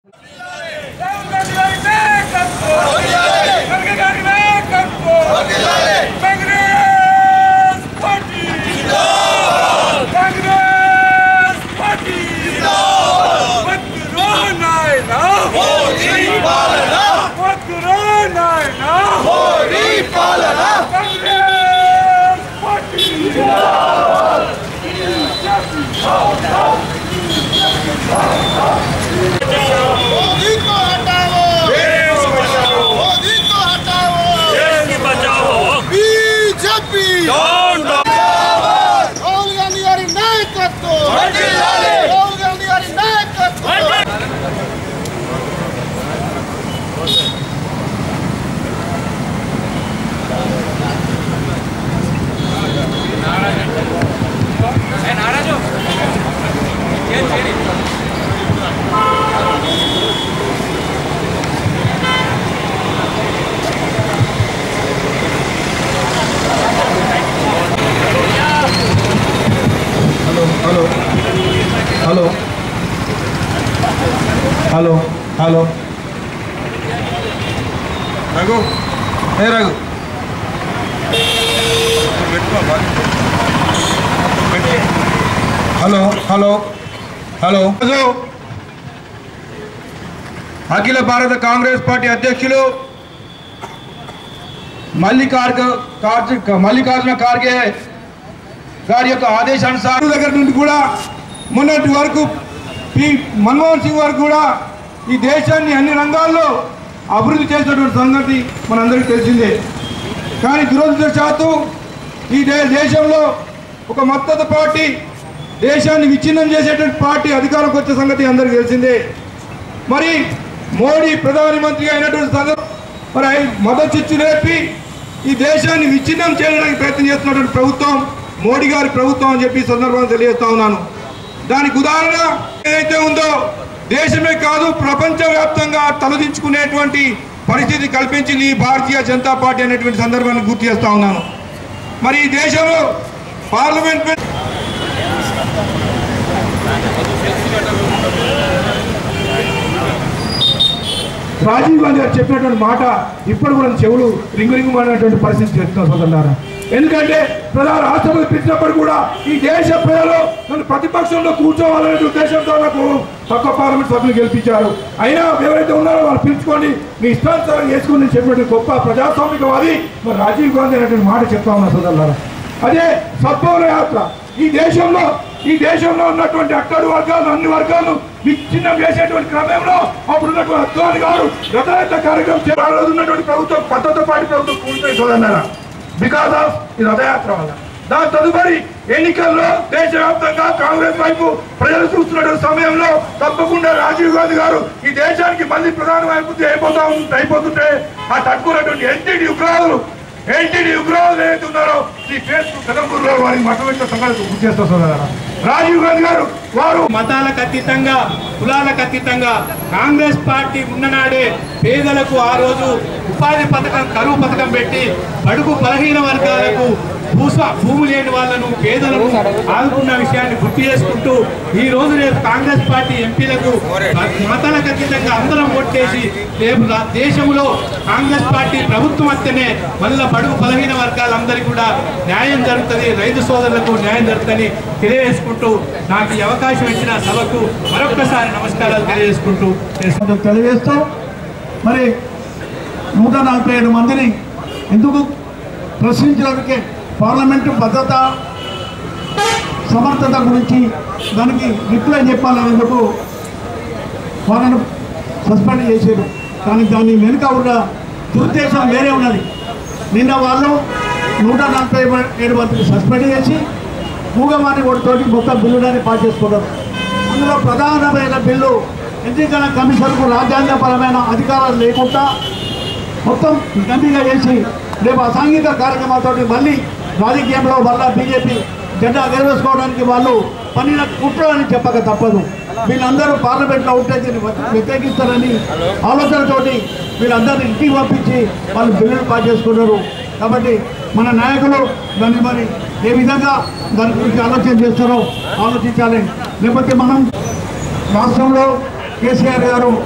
मोदी को हटाओ मोदी को हटाओ बीजेपी రాహుల్ గాంధీ గారి నాయకత్వం రాహుల్ గాంధీ గారి నాయకత్వం hello hello hello hello hello Raghu ఏ రఘు హలో హలో హలో అఖిల భారత కాంగ్రెస్ పార్టీ అధ్యక్షులు మల్లికార్జు కార్జు మల్లికార్జున ఖార్గే గారి యొక్క ఆదేశానుసారం దగ్గర నుండి కూడా మొన్నటి వరకు పి మన్మోహన్ సింగ్ వరకు కూడా ఈ దేశాన్ని అన్ని రంగాల్లో అభివృద్ధి చేసినటువంటి సంగతి మనందరికీ తెలిసిందే కానీ దురదృష్టవశాత్తు ఈ దే దేశంలో ఒక మద్దతు పార్టీ దేశాన్ని విచ్ఛిన్నం చేసేటువంటి పార్టీ అధికారంకి వచ్చే సంగతి అందరికీ తెలిసిందే మరి మోడీ ప్రధానమంత్రి అయినటువంటి సందర్భం మరి ఆయన మద్దతు చిచ్చు నేర్పి ఈ దేశాన్ని విచ్ఛిన్నం చేయడానికి ప్రయత్నం చేస్తున్నటువంటి ప్రభుత్వం మోడీ గారి ప్రభుత్వం అని చెప్పి ఈ సందర్భంగా తెలియజేస్తా ఉన్నాను దానికి ఉదాహరణ ఏదైతే ఉందో దేశమే కాదు ప్రపంచవ్యాప్తంగా తలదించుకునేటువంటి పరిస్థితి కల్పించింది ఈ భారతీయ జనతా పార్టీ అనేటువంటి సందర్భాన్ని గుర్తు చేస్తా ఉన్నాను మరి ఈ దేశంలో పార్లమెంట్ రాజీవ్ గాంధీ గారు చెప్పినటువంటి మాట ఇప్పుడు కూడా చెవులు రింగు రింగు అనేటువంటి పరిస్థితి చేస్తున్నారు సోదరులారా ఎందుకంటే ప్రధాన రాష్ట్రపతి పిలిచినప్పుడు కూడా ఈ దేశ ప్రజలు నన్ను ప్రతిపక్షంలో కూర్చోవాలనే ఉద్దేశంతో నాకు తక్కువ పార్లమెంట్ సభ్యులు గెలిపించారు అయినా ఎవరైతే ఉన్నారో వాళ్ళు పిలుచుకొని మీ ఇష్టానుసారం చేసుకుని నేను చెప్పినటువంటి గొప్ప ప్రజాస్వామికవాది మరి రాజీవ్ గాంధీ అనేటువంటి మాట చెప్తా ఉన్నా సోదరులారా అదే సద్భవన యాత్ర ఈ దేశంలో ఈ దేశంలో ఉన్నటువంటి అట్టడు వర్గాలు అన్ని వర్గాలు విచ్ఛిన్నం చేసేటువంటి క్రమంలో అప్పుడు ఉన్నటువంటి అద్వాని గారు రథయాత్ర కార్యక్రమం చే- ఆ రోజు ఉన్నటువంటి ప్రభుత్వం పద్ధతితో పాటు ప్రభుత్వం కూలిపోయి చూడన్నారా బికాస్ ఆఫ్ ఈ రథయాత్ర వల్ల దాని తదుపరి ఎన్నికల్లో దేశవ్యాప్తంగా కాంగ్రెస్ వైపు ప్రజలు చూస్తున్నటువంటి సమయంలో తప్పకుండా రాజీవ్ గాంధీ గారు ఈ దేశానికి మళ్ళీ ప్రధానమైపోతే అయిపోతా ఉం- అయిపోతుంటే ఆ తట్టుకున్నటువంటి ఎన్టీడీ ఉగ్రవాదులు ఎన్టీడీ ఉగ్రవాదులు ఏదైతే ఉన్నారో ఈ ఫేస్బుక్ కదంపూర్లో వారికి మఠం సంగతి గుర్తు చేస్తా సోదరా రాజీవ్ గాంధీ గారు వారు మతాలకు అతీతంగా కులాలకు అతీతంగా కాంగ్రెస్ పార్టీ ఉన్ననాడే పేదలకు ఆ రోజు ఉపాధి పథకం కరువు పథకం పెట్టి బడుగు బలహీన వర్గాలకు భూస భూమి లేని వాళ్ళను పేదలను ఆదుకున్న విషయాన్ని గుర్తు చేసుకుంటూ ఈ రోజు రేపు కాంగ్రెస్ పార్టీ ఎంపీలకు మతాలకు అతీతంగా అందరం ఓట్టేసి రేపు రా- దేశంలో కాంగ్రెస్ పార్టీ ప్రభుత్వం వస్తేనే మళ్ళా బడుగు బలహీన వర్గాలందరికీ కూడా న్యాయం జరుగుతుంది రైతు సోదరులకు న్యాయం జరుగుతుందని తెలియజేసుకుంటూ నాకు ఈ అవకాశం ఇచ్చిన సభకు మరొక్కసారి నమస్కారాలు తెలియజేసుకుంటూ కొంచెం తెలియజేస్తూ మరి నూట నలభై ఏడు మందిని ఎందుకు ప్రశ్నించినందుకే పార్లమెంటు భద్రత సమర్థత గురించి దానికి రిప్లై చెప్పాలనేందుకు వాళ్ళను సస్పెండ్ చేశారు కానీ దాని వెనుక ఉన్న దురుద్దేశం వేరే ఉన్నది నిన్న వాళ్ళు నూట నలభై ఏడు మందిని సస్పెండ్ చేసి మూగవాణి తోటి మొత్తం బిల్లుని పాస్ చేసుకున్నారు అందులో ప్రధానమైన బిల్లు ఎన్నికల కమిషన్కు రాజ్యాంగపరమైన అధికారాలు లేకుండా మొత్తం గంభీగా చేసి రేపు అసాంఘిక కార్యక్రమాలతో మళ్ళీ రాజకీయంలో మళ్ళా బీజేపీ జెండా ఎగరవేసుకోవడానికి వాళ్ళు పనిన కుట్ర అని చెప్పక తప్పదు వీళ్ళందరూ పార్లమెంట్లో ఉంటే దీన్ని వ్యతిరేకిస్తారని ఆలోచనతోటి వీళ్ళందరినీ ఇంటికి పంపించి వాళ్ళు బిల్లులు పాస్ చేసుకున్నారు కాబట్టి మన నాయకులు దాన్ని మరి ఏ విధంగా దాని గురించి ఆలోచన చేస్తారో ఆలోచించాలి లేకపోతే మనం రాష్ట్రంలో కేసీఆర్ గారు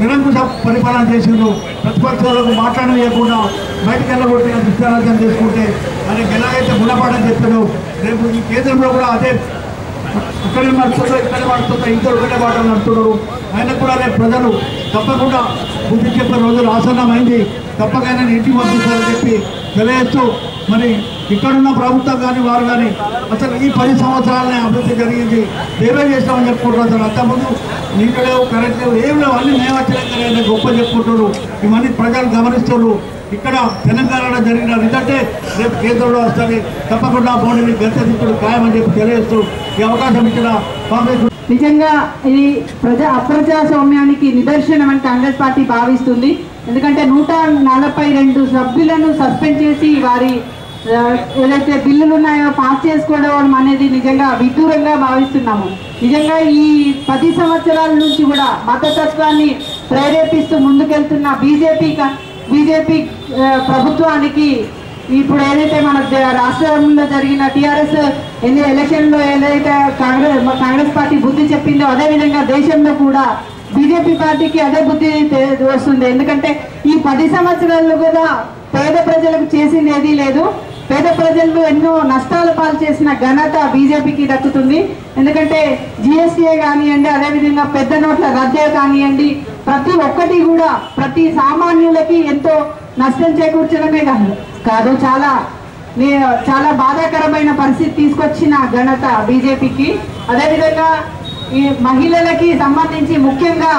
నిరంకుశ పరిపాలన చేసిండ్రు ప్రతిపక్షాలకు మాట్లాడలేకుండా బయటకు వెళ్ళగొట్టి దుష్టారాజ్యం చేసుకుంటే ఆయనకి ఎలాగైతే గుణపాఠం చెప్పారో రేపు ఈ కేంద్రంలో కూడా అదే ఇక్కడే నడుస్తుందో ఇక్కడే నడుస్తుందో ఇద్దరు ఒకటే బాట నడుస్తున్నారు ఆయన కూడా రేపు ప్రజలు తప్పకుండా బుద్ధి చెప్పే రోజులు ఆసన్నమైంది తప్పకైనా ఇంటికి పంపిస్తారని చెప్పి తెలియజేస్తూ మరి ఇక్కడున్న ప్రభుత్వం కానీ వారు కానీ అసలు ఈ పది సంవత్సరాలనే అభివృద్ధి జరిగింది మేమే చేస్తామని చెప్పుకుంటారు అసలు అంతకుముందు నీళ్ళు లేవు కరెంట్ లేవు ఏం లేవు అన్ని మేము వచ్చినాక గొప్ప చెప్పుకుంటారు ఇవన్నీ ప్రజలు గమనిస్తున్నారు ఇక్కడ తెలంగాణలో జరిగిన రిజల్టే రేపు కేంద్రంలో వస్తుంది తప్పకుండా మోడీని గెలిచేందుకు ఖాయమని చెప్పి తెలియజేస్తూ ఈ అవకాశం ఇచ్చిన కాంగ్రెస్ నిజంగా ఇది ప్రజా అప్రజాస్వామ్యానికి నిదర్శనం అని కాంగ్రెస్ పార్టీ భావిస్తుంది ఎందుకంటే నూట నలభై రెండు సభ్యులను సస్పెండ్ చేసి వారి ఆ, ఏదైతే బిల్లులు ఉన్నాయో పాస్ చేసుకోవడం అనేది నిజంగా విదూరంగా భావిస్తున్నాము నిజంగా ఈ పది సంవత్సరాల నుంచి కూడా మతతత్వాన్ని ప్రేరేపిస్తూ ముందుకెళ్తున్న బీజేపీ బీజేపీ ప్రభుత్వానికి ఇప్పుడు ఏదైతే మన ద- రాష్ట్రంలో జరిగిన టీఆర్ఎస్ ఎన్ని ఎలక్షన్లో ఏదైతే కాంగ్రెస్ కాంగ్రెస్ పార్టీ బుద్ధి చెప్పిందో అదే విధంగా దేశంలో కూడా బీజేపీ పార్టీకి అదే బుద్ధి తె- వస్తుంది ఎందుకంటే ఈ పది సంవత్సరాలు కూడా పేద ప్రజలకు చేసింది ఏదీ లేదు పేద ప్రజలు ఎన్నో నష్టాల పాలు చేసిన ఘనత బీజేపీకి దక్కుతుంది ఎందుకంటే జిఎస్టీఏ కానివ్వండి అదేవిధంగా పెద్ద నోట్ల రద్దే కానివ్వండి ప్రతి ఒక్కటి కూడా ప్రతి సామాన్యులకి ఎంతో నష్టం చేకూర్చడమే కాదు కాదు చాలా నే- చాలా బాధాకరమైన పరిస్థితి తీసుకొచ్చిన ఘనత బీజేపీకి అదేవిధంగా ఈ మహిళలకి సంబంధించి ముఖ్యంగా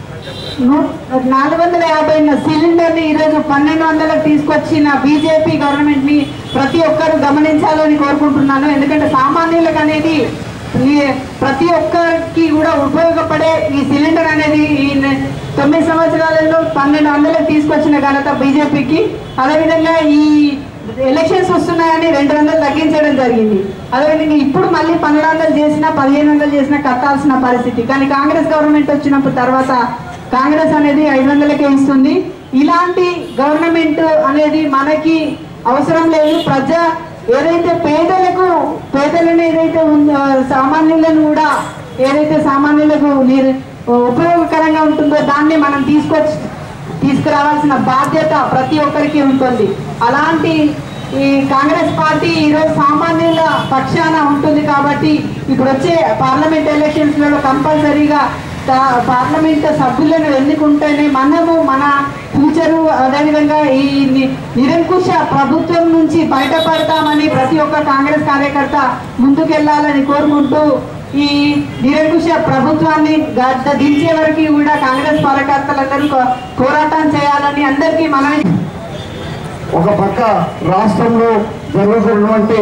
నూ- నాలుగు వందల యాభై సిలిండర్ ని ఈరోజు పన్నెండు వందలకు తీసుకొచ్చిన బీజేపీ గవర్నమెంట్ ని ప్రతి ఒక్కరు గమనించాలని కోరుకుంటున్నాను ఎందుకంటే సామాన్యులకు అనేది ఈ ప్రతి ఒక్కరికి కూడా ఉపయోగపడే ఈ సిలిండర్ అనేది ఈ నె- తొమ్మిది సంవత్సరాలలో పన్నెండు వందలకు తీసుకొచ్చిన ఘనత బీజేపీకి అదేవిధంగా ఈ ఎలక్షన్స్ వస్తున్నాయని రెండు వందలు తగ్గించడం జరిగింది అదేవిధంగా ఇప్పుడు మళ్ళీ పన్నెండు వందలు చేసినా పదిహేను వందలు చేసినా కట్టాల్సిన పరిస్థితి కానీ కాంగ్రెస్ గవర్నమెంట్ వచ్చినప్పుడు తర్వాత కాంగ్రెస్ అనేది ఐదు వందలకే ఇస్తుంది ఇలాంటి గవర్నమెంట్ అనేది మనకి అవసరం లేదు ప్రజా ఏదైతే పేదలకు పేదలను ఏదైతే ఉందో సామాన్యులను కూడా ఏదైతే సామాన్యులకు నిర్- ఉపయోగకరంగా ఉంటుందో దాన్ని మనం తీసుకొచ్చి తీసుకురావాల్సిన బాధ్యత ప్రతి ఒక్కరికి ఉంటుంది అలాంటి ఈ కాంగ్రెస్ పార్టీ ఈరోజు సామాన్యుల పక్షాన ఉంటుంది కాబట్టి ఇప్పుడు వచ్చే పార్లమెంట్ ఎలక్షన్స్లలో కంపల్సరీగా తా- పార్లమెంట్ సభ్యులను ఎన్నుకుంటేనే మనము మన ఫ్యూచరు అదేవిధంగా ఈ ని- నిరంకుశ ప్రభుత్వం నుంచి బయటపడతామని ప్రతి ఒక్క కాంగ్రెస్ కార్యకర్త ముందుకెళ్లాలని కోరుకుంటూ ఈ నిరంకుశ ప్రభుత్వాన్ని గద్ద దించే వరకు కూడా కాంగ్రెస్ కార్యకర్తలందరూ కో- పోరాటం చేయాలని అందరికీ మనవి ఒక పక్క రాష్ట్రంలో జరుగుతున్నటువంటి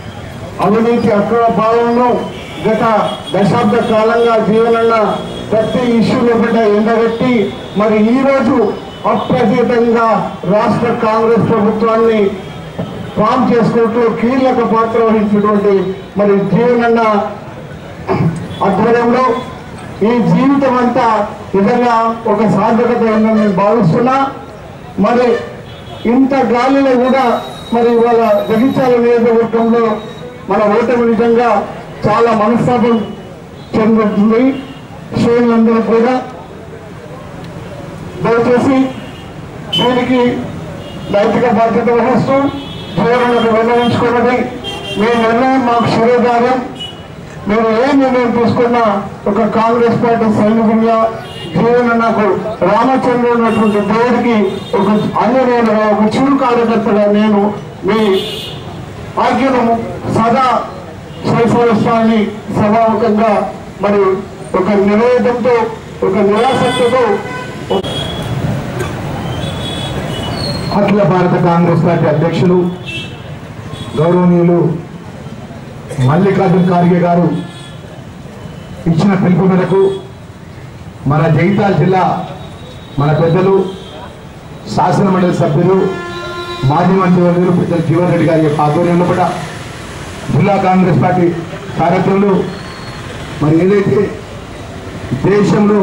అవినీతి అక్రమ పాలనను గత దశాబ్ద కాలంగా జీవనన్న ప్రతి ఇష్యూలో బిడ్డ ఎండగట్టి మరి ఈరోజు అప్రతీతంగా రాష్ట్ర కాంగ్రెస్ ప్రభుత్వాన్ని ఫామ్ చేసుకుంటూ కీలక పాత్ర వహించినటువంటి మరి జీవనన్న ఆధ్వర్యంలో ఈ జీవితం అంతా నిజంగా ఒక సార్థకత ఉందని నేను భావిస్తున్నా మరి ఇంత గాలిలో కూడా మరి ఇవాళ జగిత్యాల నియోజకవర్గంలో మన ఓటమి నిజంగా చాలా మనస్తాపం చెందుతుంది శ్రేణులందరూ కూడా దయచేసి దీనికి నైతిక బాధ్యత వహిస్తూ జీవనాలకు విన్నవించుకున్నది మీ నిర్ణయం మాకు శిరోధార్యం మీరు ఏ నిర్ణయం తీసుకున్నా ఒక కాంగ్రెస్ పార్టీ సైనికుడిగా జీవన నాకు రామచంద్ర ఉన్నటువంటి దేవుడికి ఒక అంజనేయుడుగా ఒక చిరు కార్యకర్తగా నేను మీ ఆజ్ఞను సదా స్వీకరిస్తానని సభాముఖంగా మరి ఒక నివేదంతో ఒక నిరాసక్తితో అఖిల భారత కాంగ్రెస్ పార్టీ అధ్యక్షులు గౌరవనీయులు మల్లికార్జున్ ఖార్గే గారు ఇచ్చిన పిలుపు మేరకు మన జగిత్యాల జిల్లా మన పెద్దలు శాసన మండలి సభ్యులు మాజీ మంత్రివర్యులు పెద్దలు జీవన్ రెడ్డి గారి యొక్క ఆధ్వర్యంలో కూడా జిల్లా కాంగ్రెస్ పార్టీ కార్యక్రమాలు మరి ఏదైతే దేశంలో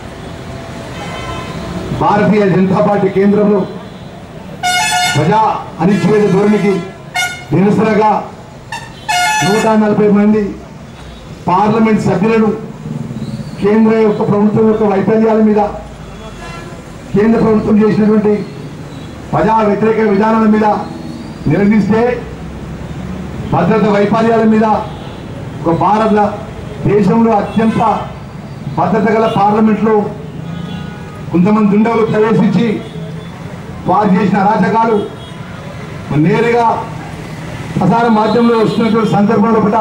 భారతీయ జనతా పార్టీ కేంద్రంలో ప్రజా అణిచివేత ధోరణికి నిరసనగా నూట నలభై మంది పార్లమెంట్ సభ్యులను కేంద్ర యొక్క ప్రభుత్వం యొక్క వైఫల్యాల మీద కేంద్ర ప్రభుత్వం చేసినటువంటి ప్రజా వ్యతిరేక విధానాల మీద నిలదీస్తే భద్రత వైఫల్యాల మీద ఒక భారత దేశంలో అత్యంత భద్రత గల పార్లమెంట్లో కొంతమంది దుండగులు ప్రవేశించి వారు చేసిన అరాచకాలు మరి నేరుగా ప్రసార మాధ్యమంలో వస్తున్నటువంటి సందర్భంలో కూడా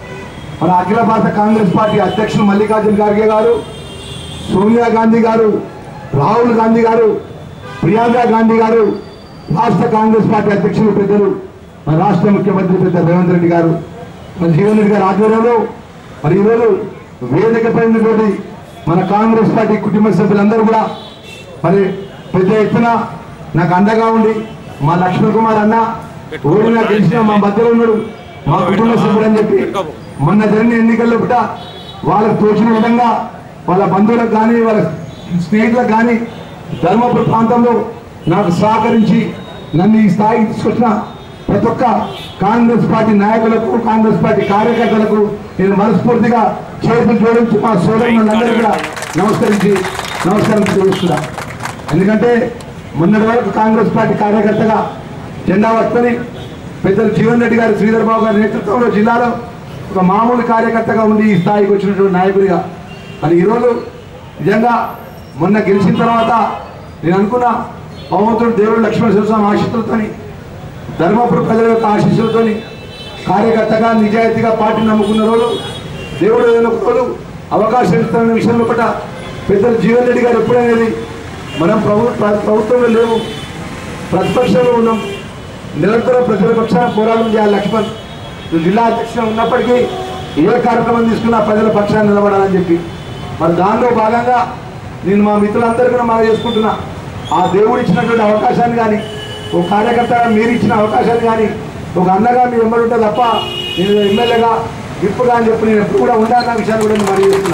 మన అఖిల భారత కాంగ్రెస్ పార్టీ అధ్యక్షులు మల్లికార్జున ఖార్గే గారు సోనియా గాంధీ గారు రాహుల్ గాంధీ గారు ప్రియాంక గాంధీ గారు రాష్ట్ర కాంగ్రెస్ పార్టీ అధ్యక్షులు పెద్దలు మన రాష్ట్ర ముఖ్యమంత్రి పెద్ద రేవంత్ రెడ్డి గారు మన జీవన్ రెడ్డి గారి ఆధ్వర్యంలో మరి ఈరోజు వేదిక పైనటువంటి మన కాంగ్రెస్ పార్టీ కుటుంబ సభ్యులందరూ కూడా మరి పెద్ద ఎత్తున నాకు అండగా ఉండి మా లక్ష్మణ్ కుమార్ అన్న ఓడినా గెలిచిన మా మధ్యలో ఉన్నాడు మా కుటుంబ సభ్యులు అని చెప్పి మొన్న జరిగిన ఎన్నికల్లో కూడా వాళ్ళకు తోచిన విధంగా వాళ్ళ బంధువులకు కానీ వాళ్ళ స్నేహితులకు కానీ ధర్మపురి ప్రాంతంలో నాకు సహకరించి నన్ను ఈ స్థాయికి తీసుకొచ్చిన ప్రతి ఒక్క కాంగ్రెస్ పార్టీ నాయకులకు కాంగ్రెస్ పార్టీ కార్యకర్తలకు నేను మనస్ఫూర్తిగా చేతులు జోడించి మా సోదరులందరూ కూడా నమస్కరించి నమస్కారం తెలుస్తున్నా ఎందుకంటే మొన్నటి వరకు కాంగ్రెస్ పార్టీ కార్యకర్తగా జెండా పట్టుకొని పెద్దలు జీవన్ రెడ్డి గారు శ్రీధర్ బాబు గారి నేతృత్వంలో జిల్లాలో ఒక మామూలు కార్యకర్తగా ఉండి ఈ స్థాయికి వచ్చినటువంటి నాయకుడిగా మరి ఈరోజు నిజంగా మొన్న గెలిచిన తర్వాత నేను అనుకున్న భగవంతుడు దేవుడు లక్ష్మణ శివస్వామి ఆశీస్సులతోని ధర్మపుర ప్రజల యొక్క ఆశీస్సులతోని కార్యకర్తగా నిజాయితీగా పార్టీ నమ్ముకున్న రోజు దేవుడు ఏదైనా ఒక రోజు అవకాశం ఇస్తున్న విషయంలో కూడా పెద్దలు జీవన్ రెడ్డి గారు ఎప్పుడనేది మనం ప్రభు ప్ర- ప్రభుత్వంలో లేవు ప్రతిపక్షంలో ఉన్నాం నిరంతరం ప్రజల పక్షాన పోరాటం చేయాలి లక్ష్మణ్ నువ్వు జిల్లా అధ్యక్షుడు ఉన్నప్పటికీ ఏ కార్యక్రమం తీసుకున్నా ప్రజల పక్షాన్ని నిలబడాలని చెప్పి మరి దానిలో భాగంగా నేను మా మిత్రులందరూ కూడా మనం చేసుకుంటున్నా ఆ దేవుడు ఇచ్చినటువంటి అవకాశాన్ని కానీ ఒక కార్యకర్తగా మీరు ఇచ్చిన అవకాశాన్ని కానీ ఒక అన్నగా మీరు వెంబడి ఉంటే తప్ప నేను ఎమ్మెల్యేగా విప్పుగా అని చెప్పి నేను ఎప్పుడు కూడా ఉండాలన్న విషయాన్ని కూడా నేను మరి చేస్తున్నా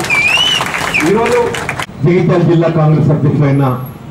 ఈరోజు జగిత్యాల జిల్లా కాంగ్రెస్ అధ్యక్షులైన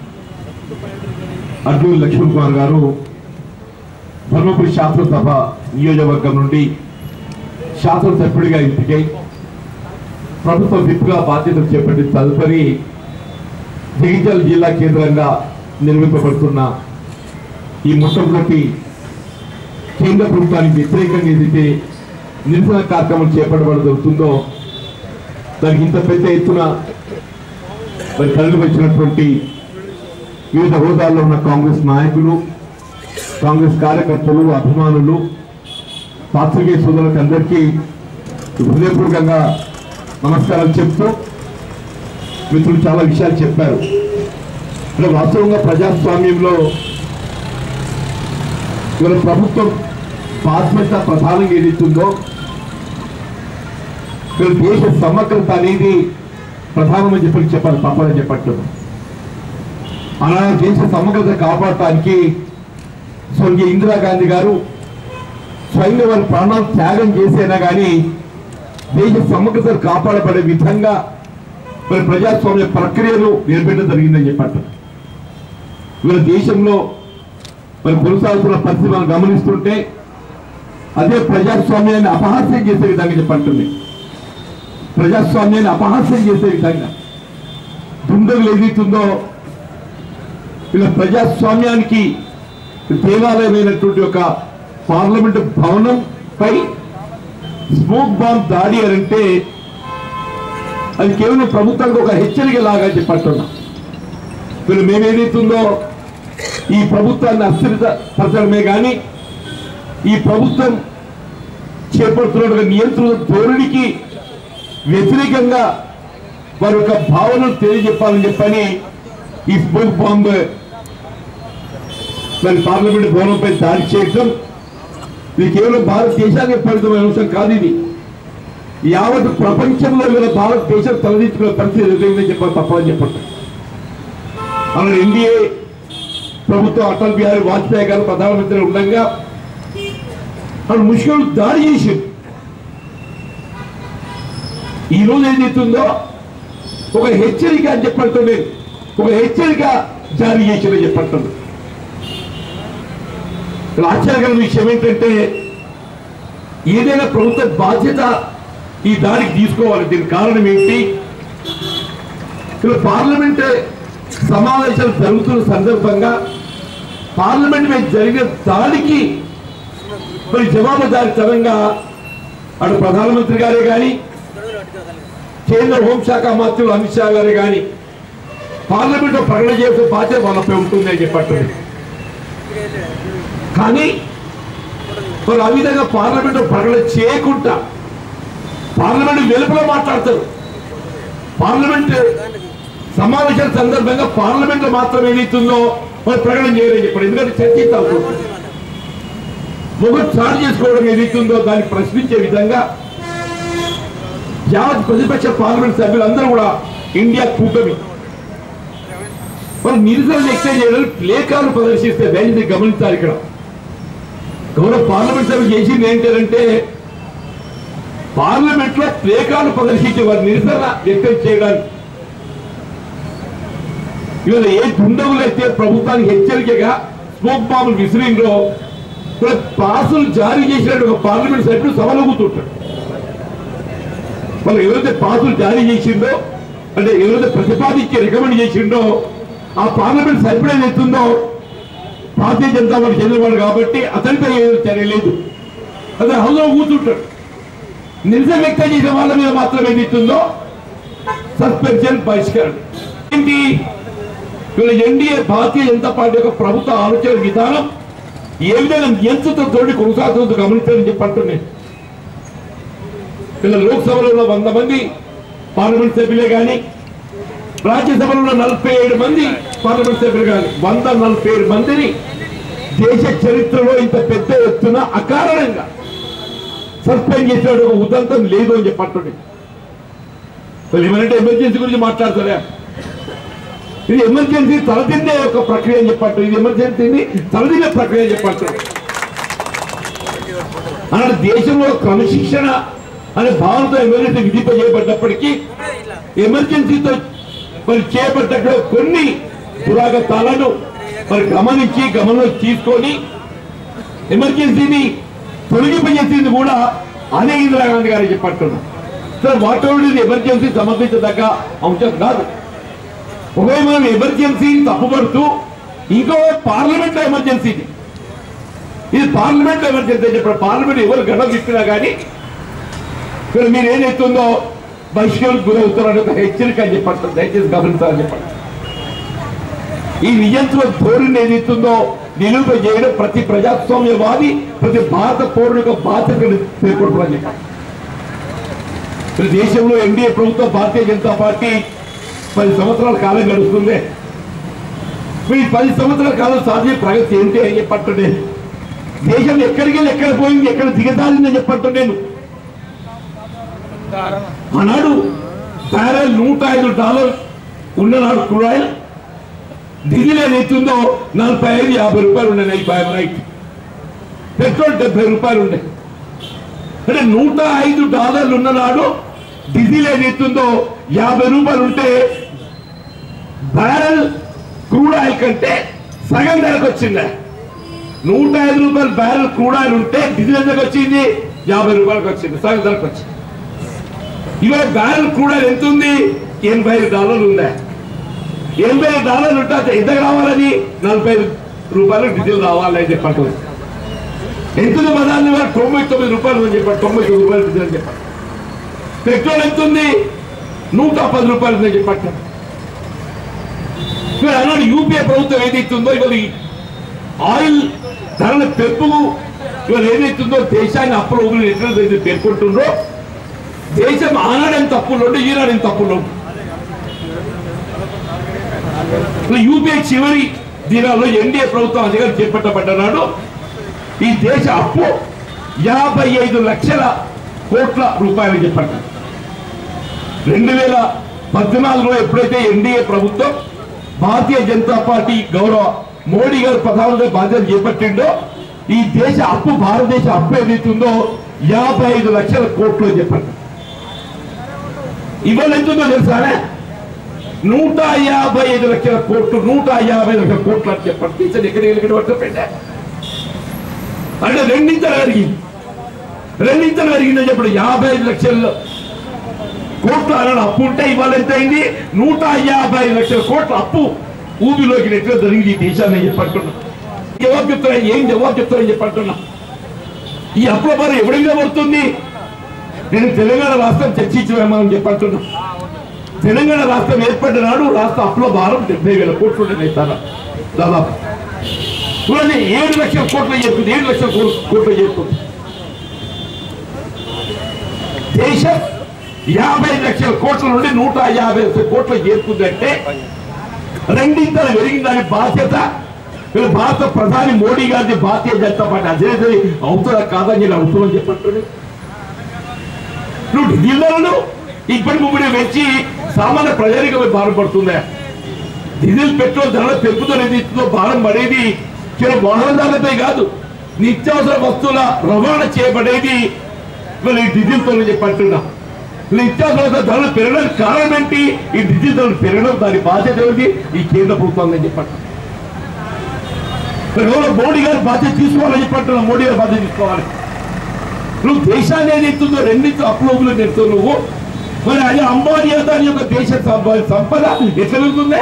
అర్జున్ లక్ష్మణ్ కుమార్ గారు ధర్మపురి శాసనసభ నియోజకవర్గం నుండి శాసనసభ్యుడిగా ఎంపికై ప్రభుత్వ విప్గా బాధ్యతలు చేపట్టిన తదుపరి జగిత్యాల జిల్లా కేంద్రంగా నిర్మింపబడుతున్న ఈ మొట్టమొదటి కేంద్ర ప్రభుత్వానికి వ్యతిరేకంగా ఏదైతే నిరసన కార్యక్రమం చేపట్టబడి జరుగుతుందో దానికి ఇంత పెద్ద ఎత్తున మరి కళ్ళు వచ్చినటువంటి వివిధ హోదాల్లో ఉన్న కాంగ్రెస్ నాయకులు కాంగ్రెస్ కార్యకర్తలు అభిమానులు పాత్రికేయ సోదరులకు అందరికీ హృదయపూర్వకంగా నమస్కారం చెప్తూ మిత్రులు చాలా విషయాలు చెప్పారు అంటే వాస్తవంగా ప్రజాస్వామ్యంలో ఇవాళ ప్రభుత్వం బాధ్యత ప్రధానంగా ఏదైతుందో ఇవాళ దేశ సమగ్రత అనేది ప్రధానమని చెప్పి చెప్పాలి తప్పదని చెప్పట్టు అలా దేశ సమగ్రత కాపాడటానికి స్వర్గీయ ఇందిరాగాంధీ గారు స్వయంగా వారి ప్రాణాలు త్యాగం చేసైనా కానీ దేశ సమగ్రతను కాపాడబడే విధంగా మరి ప్రజాస్వామ్య ప్రక్రియలు నిలబెట్టడం జరిగిందని చెప్పట్టు ఇవాళ దేశంలో మరి కొనసాగుతున్న పరిస్థితి మనం గమనిస్తుంటే అదే ప్రజాస్వామ్యాన్ని అపహాస్యం చేసే విధంగా చెప్పంటుంది ప్రజాస్వామ్యాన్ని అపహాస్యం చేసే విధంగా దుండగులు ఏదైతుందో ఇలా ప్రజాస్వామ్యానికి దేవాలయమైనటువంటి ఒక పార్లమెంట్ భవనం పై స్మోక్ బాంబ్ దాడి అని అంటే అది కేవలం ప్రభుత్వానికి ఒక హెచ్చరిక లాగా చెప్పట్టున్నా వీళ్ళు మేమేదైతుందో ఈ ప్రభుత్వాన్ని అస్థిరపరచడమే కానీ ఈ ప్రభుత్వం చేపడుతున్న నియంత్రణ ధోరణికి వ్యతిరేకంగా వారి యొక్క భావనలు తెలియజెప్పాలని చెప్పని ఈ స్మోక్ బాంబ్ మరి పార్లమెంట్ భవనంపై దాడి చేయటం ఇది కేవలం భారతదేశానికి పరిమితమైన అంశం కాదు ఇది యావత్ ప్రపంచంలో గల భారతదేశం తలదించుకునే పరిస్థితి ఎదురైందని చెప్పాలి తప్పని చెప్పండి అలా ఎన్డీఏ ప్రభుత్వం అటల్ బిహారీ వాజ్పేయి గారు ప్రధానమంత్రి ఉండగా అక్కడ ముష్కరులు దాడి చేసి ఈ రోజు ఏదైతుందో ఒక హెచ్చరిక అని చెప్పంటుంది ఒక హెచ్చరిక జారీ చేసిందని చెప్పంటుంది ఇక్కడ ఆశ్చర్యకరమైన విషయం ఏంటంటే ఏదైనా ప్రభుత్వ బాధ్యత ఈ దాడికి తీసుకోవాలి దీనికి కారణం ఏంటి ఇక్కడ పార్లమెంట్ సమావేశాలు జరుగుతున్న సందర్భంగా పార్లమెంట్ మీద జరిగిన దాడికి మరి జవాబుదారితనంగా అటు ప్రధానమంత్రి గారే కానీ కేంద్ర హోంశాఖ మంత్రులు అమిత్ షా గారే కానీ పార్లమెంట్ లో ప్రకటన చేసే బాధ్యత వాళ్ళపై ఉంటుంది అని చెప్పట్లేదు కానీ మరి ఆ విధంగా పార్లమెంట్ లో ప్రకటన చేయకుండా పార్లమెంట్ వెలుపల మాట్లాడతారు పార్లమెంట్ సమావేశాల సందర్భంగా పార్లమెంట్ లో మాత్రం ఏదైతుందో మరి ప్రకటన చేయరని చెప్పారు ఎందుకంటే చర్చించాల్సి ఉంటుంది మొదటి చాటు చేసుకోవడం ఏదైతుందో దాన్ని ప్రశ్నించే విధంగా యావత్ ప్రతిపక్ష పార్లమెంట్ సభ్యులందరూ కూడా ఇండియా కూటమి వాళ్ళు నిరసన వ్యక్తం చేయడానికి ప్లేకాలు ప్రదర్శిస్తే దయచేసి గమనించాలి ఇక్కడ గౌరవ పార్లమెంట్ సభ్యులు చేసింది ఏంటంటే పార్లమెంట్ లో ప్లేకాలు ప్రదర్శించే వారి నిరసన వ్యక్తం చేయడానికి ఇవాళ ఏ దుండగులు అయితే ప్రభుత్వానికి హెచ్చరికగా స్మోక్ బాంబులు విసిరిండ్రో ఇక్కడ పాసులు జారీ చేసినట్టు ఒక పార్లమెంట్ సభ్యుడు సభలో కూర్చుంటాడు వాళ్ళు ఎవరైతే పాసులు జారీ చేసిండో అంటే ఎవరైతే ప్రతిపాదించి రికమెండ్ చేసిండో ఆ పార్లమెంట్ సభ్యుడు ఏదైతుందో భారతీయ జనతా పార్టీ చెందినవాడు కాబట్టి అతనిపై ఏదో చర్య లేదు అదే హౌస్లో కూర్చుంటాడు నిరసన వ్యక్తం చేసే వాళ్ళ మీద మాత్రం ఏదైతుందో సస్పెన్షన్ బహిష్కరణ ఏంటి వీళ్ళ ఎన్డీఏ భారతీయ జనతా పార్టీ యొక్క ప్రభుత్వ ఆలోచన విధానం ఏ విధంగా నియంత్రితతో కొనసాగుతుందో గమనించాలని చెప్పి అంటున్నాను వీళ్ళ లోక్సభలో ఉన్న వంద మంది పార్లమెంట్ సభ్యులే కానీ రాజ్యసభలో ఉన్న నలభై ఏడు మంది పార్లమెంట్ సభ్యులు కానీ వంద నలభై ఏడు మందిని దేశ చరిత్రలో ఇంత పెద్ద ఎత్తున అకారణంగా సస్పెండ్ చేసిన ఒక ఉదంతం లేదు అని చెప్పండి వాళ్ళు ఏమంటే ఎమర్జెన్సీ గురించి మాట్లాడతారా ఇది ఎమర్జెన్సీ తలదిన్నే ఒక ప్రక్రియ అని చెప్పట్టు ఇది ఎమర్జెన్సీని తలదిన్నే ప్రక్రియ అని చెప్పట్టు అలాంటి దేశంలో క్రమశిక్షణ అనే భావనతో ఎమర్జెన్సీ విధింపజేయబడ్డప్పటికీ ఎమర్జెన్సీతో మరి చేపట్ట కొన్ని దురాగతాలను మరి గమనించి గమనంలో తీసుకొని ఎమర్జెన్సీని తొలగింపజేసింది కూడా అదే ఇందిరాగాంధీ గారు చెప్పట్టున్నారు సార్ వాట్ ఎవర్ ఇది ఎమర్జెన్సీ సమర్థించదగ్గ అంశం కాదు ఒకవేళ మనం ఎమర్జెన్సీ తప్పుపడుతూ ఇంకో పార్లమెంట్ ఎమర్జెన్సీ ఇది ఇది పార్లమెంట్ ఎమర్జెన్సీ అని చెప్పారు పార్లమెంట్ ఎవరు గడవ తిప్పినా కానీ ఇక్కడ మీరు ఏదైతుందో బహిష్కరణ గురవుతారని ఒక హెచ్చరిక అని చెప్పండి దయచేసి గమనించాలని చెప్పండి ఈ నియంత్రణ ధోరణి ఏదైతుందో నిలువ చేయడం ప్రతి ప్రజాస్వామ్యవాది ప్రతి భారత పౌరుని యొక్క బాధ్యతను పేర్కొంటుందని చెప్పండి ఇప్పుడు దేశంలో ఎన్డీఏ ప్రభుత్వం భారతీయ జనతా పార్టీ పది సంవత్సరాల కాలం గడుస్తుంది ఈ పది సంవత్సరాల కాలం సాధ్య ప్రగతి ఏంటి అని చెప్పట్టు దేశం ఎక్కడికి వెళ్ళి ఎక్కడ పోయింది ఎక్కడ దిగజారిందని చెప్పట్టు నేను ఆనాడు బ్యారెల్ నూట ఐదు డాలర్ ఉన్ననాడు క్రూడాయిల్ ఢిల్లీలో ఏదైతుందో నలభై ఐదు యాభై రూపాయలు ఉన్నాయి నైట్ ఫైవ్ నైట్ పెట్రోల్ డెబ్బై రూపాయలు ఉన్నాయి అంటే నూట ఐదు డాలర్లు ఉన్ననాడు డీజిల్ ఏదైతుందో యాభై రూపాయలు ఉంటే బ్యారెల్ క్రూడ్ ఆయిల్ కంటే సగం ధరకు వచ్చింది నూట ఐదు రూపాయలు బ్యారెల్ క్రూడ్ ఆయిల్ ఉంటే డీజిల్ ఎంతకు వచ్చింది యాభై రూపాయలకు వచ్చింది సగం ధరకు వచ్చింది ఇవాళ బ్యారెల్ క్రూడ్ ఆయిల్ ఎంత ఉంది ఎనభై ఐదు డాలర్లు ఉందా ఎనభై ఐదు డాలర్లు ఉంటే ఎంతకు రావాలని నలభై ఐదు రూపాయలు డీజిల్ రావాలని చెప్పండి ఎంత ఉంది బజార్ని ఇవాళ తొంభై తొమ్మిది రూపాయలు అని చెప్పారు తొంభై తొమ్మిది రూపాయలు డీజిల్ అని చెప్పారు పెట్రోల్ ఎంత ఉంది నూట పది రూపాయలు ఉందని చెప్పట్టు మీరు అన్నాడు యూపీఏ ప్రభుత్వం ఏదైతుందో ఇవాళ ఈ ఆయిల్ ధరల పెంపు ఇవాళ ఏదైతుందో దేశాన్ని అప్పుల ఊపిరి ఎట్లయితే పేర్కొంటుండ్రో దేశం ఆనాడేం తప్పులు ఉంటే ఈనాడేం తప్పులు ఉండు యూపీఏ చివరి దినాల్లో ఎన్డీఏ ప్రభుత్వం అధికారం చేపట్టబడ్డనాడు ఈ దేశ అప్పు యాభై ఐదు లక్షల కోట్ల రూపాయలు చెప్పండి రెండు వేల పద్నాలుగులో ఎప్పుడైతే ఎన్డీఏ ప్రభుత్వం భారతీయ జనతా పార్టీ గౌరవ మోడీ గారు ప్రధానంగా బాధ్యత చేపట్టిండో ఈ దేశ అప్పు భారతదేశ అప్పు ఏదైతుందో యాభై ఐదు లక్షల కోట్లు అని చెప్పండి ఇవాళ ఎంతుందో తెలుసానే నూట యాభై ఐదు లక్షల కోట్లు నూట యాభై లక్షల కోట్లు అని చెప్పండి టీచర్ ఎక్కడ ఎక్కడ పట్టుకోండి అంటే రెండింతలు అడిగింది రెండింతలు అడిగిందని చెప్పండి యాభై ఐదు లక్షల కోట్ల అరవై అప్పు ఉంటే ఇవాళ ఎంత అయింది నూట యాభై లక్షల కోట్ల అప్పు ఊబిలోకి నెట్టిన జరిగింది ఈ దేశాన్ని చెప్పంటున్నా జవాబు చెప్తున్నా ఏం జవాబు చెప్తారని చెప్పంటున్నా ఈ అప్పుల భారం ఎవరి మీద పడుతుంది నేను తెలంగాణ రాష్ట్రం చర్చించమని చెప్పంటున్నా తెలంగాణ రాష్ట్రం ఏర్పడిన నాడు రాష్ట్ర అప్పుల భారం డెబ్బై వేల కోట్లు ఉండేది సార్ దాదాపు చూడండి ఏడు లక్షల కోట్లు చెప్తుంది ఏడు లక్షల కో- కోట్లు చెప్తుంది దేశం యాభై లక్షల కోట్ల నుండి నూట యాభై లక్షల కోట్లు చేరుకుందంటే రెండింతలు పెరిగిన దాని బాధ్యత వీళ్ళ భారత ప్రధాని మోడీ గారిది భారతీయ జనతా పార్టీ అజయ్ అవుతుందా కాదని నేను అవుతుందని చెప్పండి నువ్వు ఢిల్లీలో ఇప్పటి ముగ్గురు పెంచి సామాన్య ప్రజానికమే భారం పడుతుందా డీజిల్ పెట్రోల్ ధరల పెరుగుదల ఏదైతుందో భారం పడేది కేవలం వాహనదారులపై కాదు నిత్యావసర వస్తువుల రవాణా చేయబడేది మరి ఈ డీజిల్ తో చెప్పంటున్నా నిత్యావసర ధరలు పెరగడానికి కారణం ఏంటి ఈ డీజిల్ ధరలు పెరగడం దాని బాధ్యత ఏమిటి ఈ కేంద్ర ప్రభుత్వం అని చెప్పండి మరి ఎవరో మోడీ గారు బాధ్యత తీసుకోవాలని చెప్పంటున్నా మోడీ గారు బాధ్యత తీసుకోవాలి నువ్వు దేశాన్ని ఏదైతుందో రెండింటి అప్లోగులు నెడుతావు నువ్వు మరి అది అంబానీ దాని యొక్క దేశ సంప- సంపద ఎట్లా వెళ్తుందే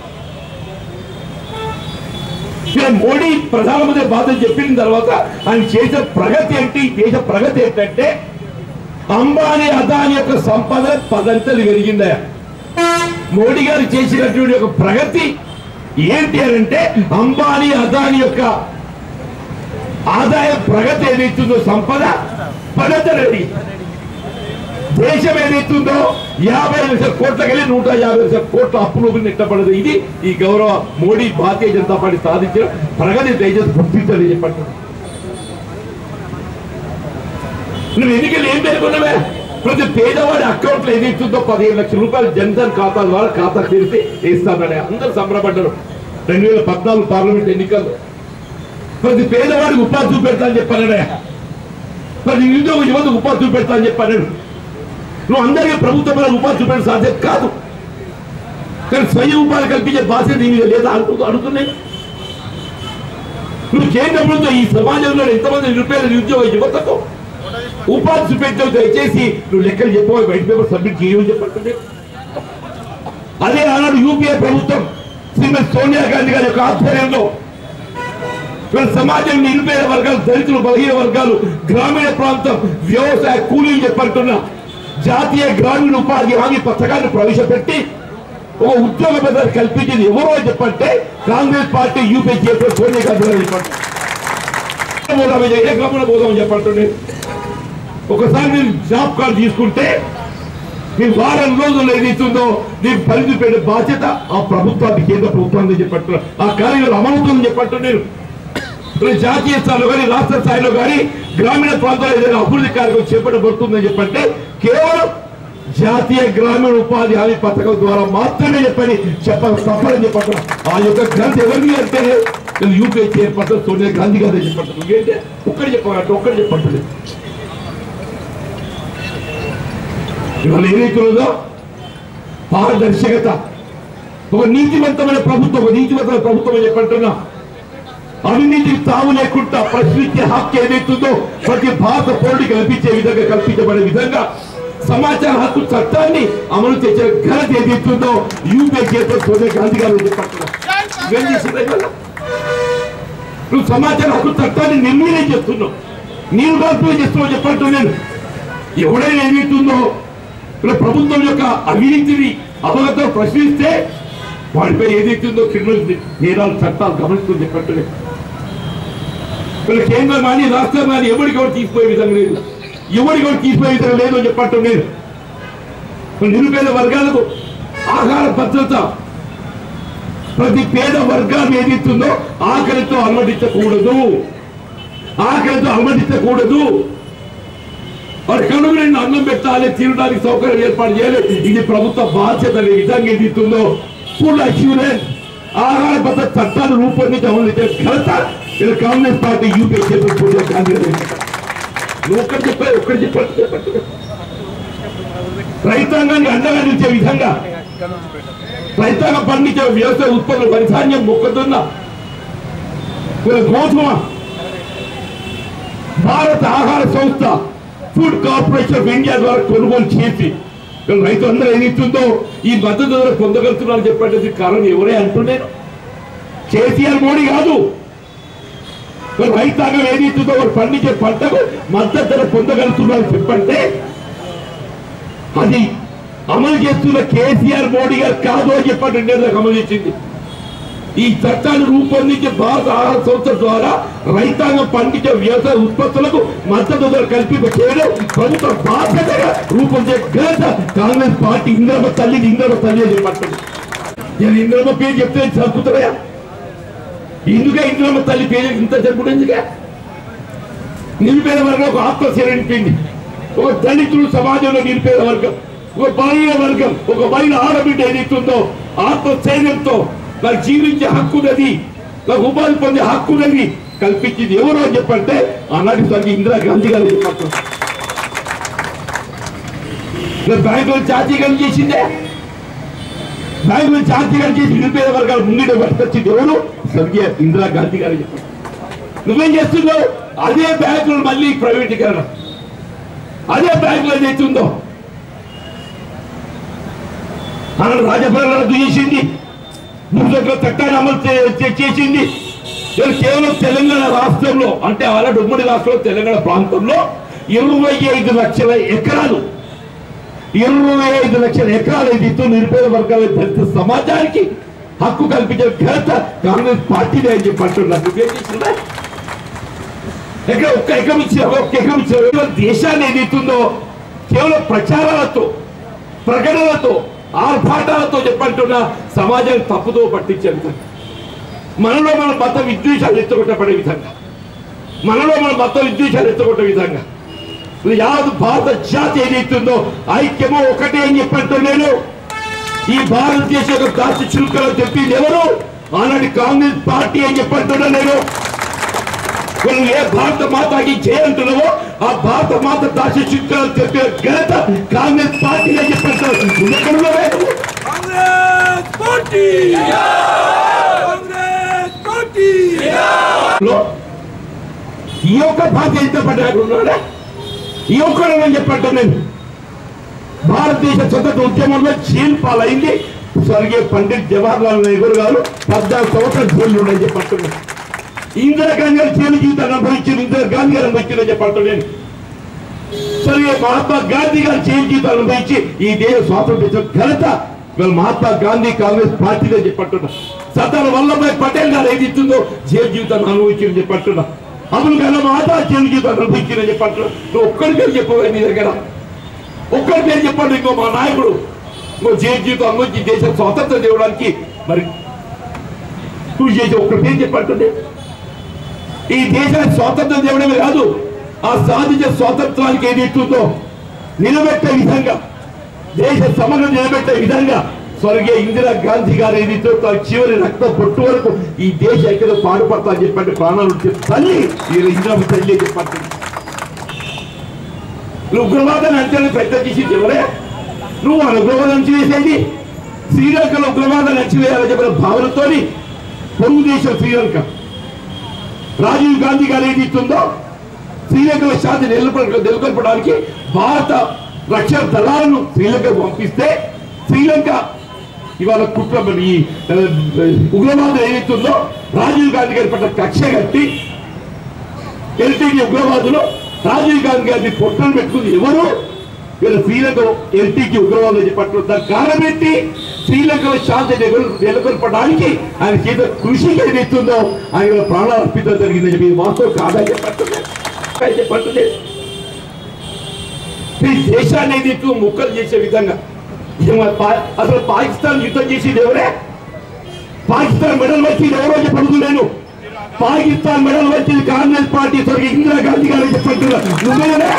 ఇలా మోడీ ప్రధానమంత్రి బాధ చెప్పిన తర్వాత ఆయన చేసే ప్రగతి ఏంటి దేశ ప్రగతి ఏంటంటే అంబానీ అదాని యొక్క సంపద పదంతలు పెరిగిందా మోడీ గారు చేసినటువంటి ఒక ప్రగతి ఏంటి అని అంటే అంబానీ అదాని యొక్క ఆదాయ ప్రగతి ఏదైతుందో సంపద పదంతలు దేశం ఏదైతుందో యాభై లక్షల కోట్లకి వెళ్ళి నూట యాభై లక్షల కోట్ల అప్పులోకి నెట్టబడదు ఇది ఈ గౌరవ మోడీ భారతీయ జనతా పార్టీ సాధించిన ప్రగతి దయచేసి గుర్తించాలి చెప్పండి నువ్వు ఎన్నికలు ఏం పేర్కొన్నావే ప్రతి పేదవాడి అకౌంట్ లో ఏదైతుందో పదిహేను లక్షల రూపాయలు జన్ధన్ ఖాతా ద్వారా ఖాతా తెరిచి వేస్తానని అందరూ సంబరపడ్డారు రెండు వేల పద్నాలుగు పార్లమెంట్ ఎన్నికల్లో ప్రతి పేదవాడికి ఉపాధి చూపెడతా అని చెప్పానడే ప్రతి నిరుద్యోగ యువతకు ఉపాధి చూపెడతా అని చెప్పాను నువ్వు అందరికీ ప్రభుత్వం మీద ఉపాధి చూపెట్టే సాధ్యత కాదు కానీ స్వయం ఉపాధి కల్పించే బాధ్యత నీ మీద లేదా అంటూ అడుగుతున్నాయి నువ్వు కేంద్ర ప్రభుత్వం ఈ సమాజంలో ఎంతమంది నిరుపేద నిరుద్యోగ యువతకు ఉపాధి చూపెట్టావు దయచేసి నువ్వు లెక్కలు చెప్పబోయి బయట పేపర్ సబ్మిట్ చేయమని చెప్పండి అదే ఆనాడు యూపీఏ ప్రభుత్వం శ్రీమతి సోనియా గాంధీ గారి యొక్క ఆధ్వర్యంలో వీళ్ళ సమాజం నిరుపేద వర్గాలు దళితులు బలహీన వర్గాలు గ్రామీణ ప్రాంతం వ్యవసాయ కూలీలు చెప్పంటున్నా జాతీయ గ్రామీణ ఉపాధి హామీ పథకాన్ని ప్రవేశపెట్టి ఒక ఉద్యోగ భద్రత కల్పించింది ఎవరో చెప్పంటే కాంగ్రెస్ పార్టీ యూపీ చేపే సోనియా గాంధీ గారు చెప్పండి పోదామని ఏ గ్రామంలో పోదామని చెప్పంటుండే ఒకసారి మీరు జాబ్ కార్డు తీసుకుంటే మీ వారం రోజులు ఏదైతుందో నీకు పరిధి పెట్టే బాధ్యత ఆ ప్రభుత్వానికి కేంద్ర ప్రభుత్వాన్ని చెప్పట్టున్నారు ఆ కార్యాలు అమలుతుందని చెప్పట్టు నేను ఇప్పుడు జాతీయ స్థాయిలో కానీ రాష్ట్ర స్థాయిలో కానీ గ్రామీణ ప్రాంతాల్లో ఏదైనా అభివృద్ధి కార్యక్రమం చేపట్టబడుతుందని చెప్పంటే కేవలం జాతీయ గ్రామీణ ఉపాధి హామీ పథకం ద్వారా మాత్రమే చెప్పని చెప్ప తప్పని చెప్పట్టు ఆ యొక్క గ్రంథ ఎవరిని అంటే యూపీఐ చైర్పర్సన్ సోనియా గాంధీ గారే చెప్పట్టు ఏంటంటే ఒక్కటి చెప్పగలరు ఒక్కటి చెప్పట్లేదు ఇవాళ ఏదైతున్నదో పారదర్శకత ఒక నీతివంతమైన ప్రభుత్వం ఒక నీతివంతమైన ప్రభుత్వం అని చెప్పంటున్నా అవినీతికి తావు లేకుండా ప్రశ్నించే హక్కు ఏదైతుందో ప్రతి భారత పౌరుడికి కల్పించే విధంగా కల్పించబడే విధంగా సమాచార హక్కు చట్టాన్ని అమలు చేసే ఘనత ఏదైతుందో యూపీఐ చేత సోనియా గాంధీ గారు చెప్పంటున్నా ఇవేం చేసింది ఇవాళ? నువ్వు సమాచార హక్కు చట్టాన్ని నిర్వీర్యం చేస్తున్నావు నీవు కల్పన చేస్తున్నావు చెప్పంటూ నేను ఎవడైనా ఏదైతుందో ఇలా ప్రభుత్వం యొక్క అవినీతిని అవగతం ప్రశ్నిస్తే వాడిపై ఏదైతుందో క్రిమినల్ నేరాలు చట్టాలు గమనిస్తుంది చెప్పట్టు వీళ్ళ కేంద్రం కానీ రాష్ట్రం కానీ ఎవరికి ఎవరు తీసిపోయే విధంగా లేదు ఎవరికి ఎవరు తీసిపోయే విధంగా లేదు అని చెప్పట్టు నేను నిరుపేద వర్గాలకు ఆహార భద్రత ప్రతి పేద వర్గాన్ని ఏదైతుందో ఆకలితో అనుమతించకూడదు ఆకలితో అనుమతించకూడదు వారి కనుక నిన్ను అన్నం పెట్టాలి తినడానికి సౌకర్యం ఏర్పాటు చేయాలి ఇది ప్రభుత్వ బాధ్యత అనే విధంగా ఏదైతుందో ఫుల్ అష్యూరెన్స్ ఆహార భద్రత చట్టాలు రూపొందించి అమలు చేసే ఘనత ఇది కాంగ్రెస్ పార్టీ యూపీ చేతులు సోనియా గాంధీ గారు నువ్వు ఒక్కటి చెప్పారు ఒక్కటి చెప్పారు చెప్పండి రైతాంగాన్ని అండగా నిలిచే విధంగా రైతాంగం పండించే వ్యవసాయ ఉత్పత్తులు వరిధాన్యం మొక్కజొన్న ఇలా గోధుమ భారత ఆహార సంస్థ ఫుడ్ కార్పొరేషన్ ఆఫ్ ఇండియా ద్వారా కొనుగోలు చేసి ఇవాళ రైతులందరూ ఏదైతుందో ఈ మద్దతు ధర పొందగలుగుతున్నారు చెప్పండి కారణం ఎవరే అంటున్నాను కేసీఆర్ మోడీ కాదు మరి రైతాంగం ఏదైతుందో వారు పండించే పంటకు మద్దతు ధర పొందగలుగుతున్నారు చెప్పంటే అది అమలు చేస్తున్న కేసీఆర్ మోడీ గారు కాదు అని చెప్పండి నిర్ణయం అమలు చేసింది ఈ చట్టాన్ని రూపొందించే భారత ఆహార సంస్థ ద్వారా రైతాంగం పండించే వ్యవసాయ ఉత్పత్తులకు మద్దతు ధర కల్పింప చేయడం ప్రభుత్వ బాధ్యతగా రూపొందించే ఘనత కాంగ్రెస్ పార్టీ ఇంద్రమ్మ తల్లి ఇంద్రమ్మ తల్లి అని చెప్పండి నేను ఇంద్రమ్మ పేరు చెప్తే చదువుతున్నాయా ఎందుకే ఇంద్రమ్మ తల్లి పేరు ఇంత జరుపుడు ఎందుకే నిరుపేద వర్గం ఒక ఆత్మశీల నింపింది ఒక దళితుడు సమాజంలో నిరుపేద వర్గం ఒక బలహీన వర్గం ఒక బలహీన ఆడబిడ్డ ఏదైతుందో ఆత్మశైర్యంతో నాకు జీవించే హక్కున్నది నాకు ఉపాధి పొందే హక్కున్నది కల్పించింది ఎవరో అని చెప్పంటే ఆనాటి తల్లి ఇందిరాగాంధీ గారు చెప్పారు బ్యాంకులు జాతీయం చేసిందే బ్యాంకులు జాతీయం చేసి నిరుపేద వర్గాలు ముంగిట పట్టుకొచ్చింది ఎవరు స్వర్గీయ ఇందిరాగాంధీ గారు చెప్పారు నువ్వేం చేస్తున్నావు అదే బ్యాంకులు మళ్ళీ ప్రైవేటీకరణ అదే బ్యాంకులు ఏదైతుందో ఆనాడు రాజభరణ రద్దు చేసింది భూసంలో చట్టాన్ని అమలు చే- చే- చేసింది ఇవాళ కేవలం తెలంగాణ రాష్ట్రంలో అంటే అలాంటి ఉమ్మడి రాష్ట్రంలో తెలంగాణ ప్రాంతంలో ఇరవై ఐదు లక్షల ఎకరాలు ఇరవై ఐదు లక్షల ఎకరాలు ఏదైతే నిరుపేద వర్గాల దళిత సమాజానికి హక్కు కల్పించే ఘనత కాంగ్రెస్ పార్టీనే అని చెప్పి అంటున్నారు నువ్వేం చేసినా ఎక్కడ ఒక్క ఎకరం ఇచ్చారు ఒక్క ఎకరం ఇచ్చారు కేవలం దేశాన్ని ఏదైతుందో కేవలం ప్రచారాలతో ప్రకటనలతో ఆర్భాటాలతో చెప్పంటున్న సమాజాన్ని తప్పుతో పట్టించే విధంగా మనలో మన మత విద్వేషాలు ఎత్తుకొట్టబడే విధంగా మనలో మన మత విద్వేషాలు ఎత్తుకొట్టే విధంగా యావత్ భారత జాతి ఏదైతుందో ఐక్యమో ఒకటే అని చెప్పంటూ నేను ఈ భారతదేశ యొక్క దాచి చురుకలో చెప్పింది ఎవరు ఆనాటి కాంగ్రెస్ పార్టీ అని చెప్పంటున్నా నేను నువ్వు ఏ భారత మాతకి చేయంటున్నావో ఆ భారత మాత దాచి చురుకలో చెప్పిన ఘనత కాంగ్రెస్ పార్టీ అని చెప్పంటావు నువ్వు ఎక్కడ ఉన్నావే నువ్వు? లో ఈ యొక్క బాధ్యత పడ్డాడు ఉన్నాడా ఈ ఒక్కడు నేను చెప్పంటాను నేను భారతదేశ స్వతంత్ర ఉద్యమంలో జైలు పాలైంది స్వర్గీయ పండిత్ జవహర్లాల్ నెహ్రూ గారు పద్నాలుగు సంవత్సరాలు జైలు ఉన్నాయని చెప్పంటున్నాను ఇందిరాగాంధీ గారు జైలు జీవితాన్ని అనుభవించారు ఇందిరాగాంధీ గారు అనుభవించారని చెప్పంటున్నాను నేను స్వర్గీయ మహాత్మా గాంధీ గారు జైలు జీవితాన్ని అనుభవించి ఈ దేశ స్వాతంత్ర ఘనత ఇవాళ మహాత్మా గాంధీ కాంగ్రెస్ పార్టీలో చెప్పట్టున్నా సర్దార్ వల్లభాయ్ పటేల్ గారు ఏది ఇస్తుందో జైలు జీవితాన్ని అనుభవించారని చెప్పట్టున్నా అబ్దుల్ కలాం ఆజాద్ జైలు జీవితాన్ని అనుభవించారని చెప్పట్టున్నా నువ్వు ఒక్కడి పేరు చెప్పవే నీ దగ్గర ఒక్కడి పేరు చెప్పండి ఇంకో మా నాయకుడు ఇంకో జైలు జీవితం అనుభవించి దేశ స్వాతంత్రం ఇవ్వడానికి మరి కృషి చేసి ఒక్క పేరు చెప్పండి ఈ దేశానికి స్వాతంత్రం ఇవ్వడమే కాదు ఆ సాధించే స్వాతంత్రానికి ఏది ఇస్తుందో నిలబెట్టే విధంగా దేశ సమగ్ర నిలబెట్టే విధంగా స్వర్గీయ ఇందిరా గాంధీ గారు ఏదైతే తన చివరి రక్త పొట్టు వరకు ఈ దేశ ఐక్యత పాటుపడతా అని చెప్పండి ప్రాణాలు ఉంటే తల్లి ఈ ఇందిరామ తల్లి అని చెప్పండి నువ్వు ఉగ్రవాదాన్ని అంచనా పెద్ద చేసి ఎవరే నువ్వు మన ఉగ్రవాదం అంచవేసేది శ్రీలంకలో ఉగ్రవాదాన్ని అంచవేయాలని చెప్పిన భావనతోని పొరుగు దేశం శ్రీలంక రాజీవ్ గాంధీ గారు ఏది ఇస్తుందో శ్రీలంకలో శాంతి నెలకొల్ప నెలకొల్పడానికి భారత రక్షణ దళాలను శ్రీలంక పంపిస్తే శ్రీలంక ఇవాళ కుట్ర మరి ఈ, ఆ, ఉగ్రవాదం ఏదైతుందో రాజీవ్ గాంధీ గారి పట్ల కక్ష కట్టి ఎల్టీడీ ఉగ్రవాదులు రాజీవ్ గాంధీ గారిని పొట్టలు పెట్టుకుంది ఎవరు వీళ్ళ శ్రీలంక ఎల్టీకి ఉగ్రవాదం చెప్పట్లు దానికి కారణం ఏంటి శ్రీలంకలో శాంతి నెలకొల్- నెలకొల్పడానికి ఆయన చేత కృషి ఏదైతుందో ఆయన ప్రాణాలు అర్పించడం జరిగిందని చెప్పి ఇది వాస్తవం కాదా చెప్పట్లేదు చెప్పట్లేదు ఈ దేశాన్ని ఏదైతే ముక్కలు చేసే విధంగా ఏమ పా- అసలు పాకిస్తాన్ యుద్ధం చేసేది ఎవరే పాకిస్తాన్ మెడల్ వచ్చింది ఎవరో చెప్పడుతూ నేను పాకిస్తాన్ మెడల్ వచ్చింది కాంగ్రెస్ పార్టీ స్వర్గీయ ఇందిరాగాంధీ గారు చెప్పంటున్నారు నువ్వేనా